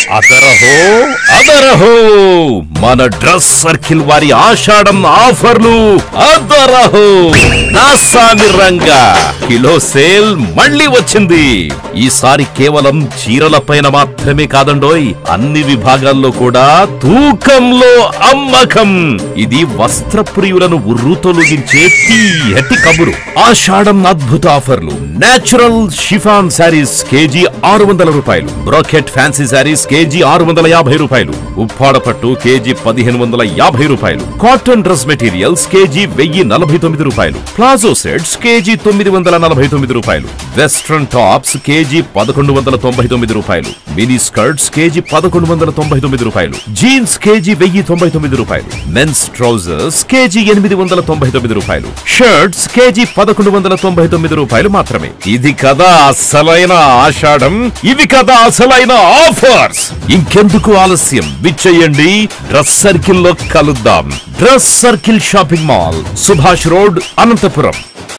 అదరహో అదరహో మన dress circle వారి ఆషాఢం ఆఫర్లు అదరహో నా సామి రంగా కిలో సేల్ మళ్ళీ వచ్చింది ఈసారి కేవలం చీరల పైన మాత్రమే కాదండోయ్ అన్ని విభాగాల్లో కూడా తూకంలో అమ్మకం ఇది వస్త్ర ప్రియులను ఉర్రూతొలగించే తీయటి కబురు ఆషాఢం అద్భుత ఆఫర్లు నేచురల్ షిఫాన్ శారీస్ కేజీ ఆరు వందల రూపాయలు బ్రోకెట్ ఫ్యాన్సీ శారీస్ కేజీ ఆరు వందల యాభై రూపాయలు ఉప్పాడ పట్టు కేజీ పదిహేను వందల యాభై రూపాయలు కాటన్ డ్రెస్ మెటీరియల్స్ కేజీ వెయ్యి నలభై తొమ్మిది రూపాయలు ప్లాజో సెట్స్ కేజీ తొమ్మిది వందల నలభై తొమ్మిది రూపాయలు వెస్ట్రన్ టాప్స్ కేజీ పదకొండు వందల తొంభై తొమ్మిది రూపాయలు మినీ స్కర్ట్స్ కేజీ పదకొండు వందల తొంభై తొమ్మిది రూపాయలు జీన్స్ కేజీ వెయ్యి తొంభై తొమ్మిది రూపాయలు మెన్స్ ట్రౌజర్స్ కేజీ ఎనిమిది వందల తొంభై తొమ్మిది రూపాయలు షర్ట్స్ కేజీ పదకొండు వందల తొంభై తొమ్మిది రూపాయలు మాత్రమే ఇది కదా అసలైన ఆషాఢం ఇవి కదా అసలైన ఆఫర్స్ ఇంకెందుకు ఆలస్యం విచ్చేయండి డ్రెస్ సర్కిల్ లో కలుద్దాం dress circle shopping mall Subhash road Anantapuram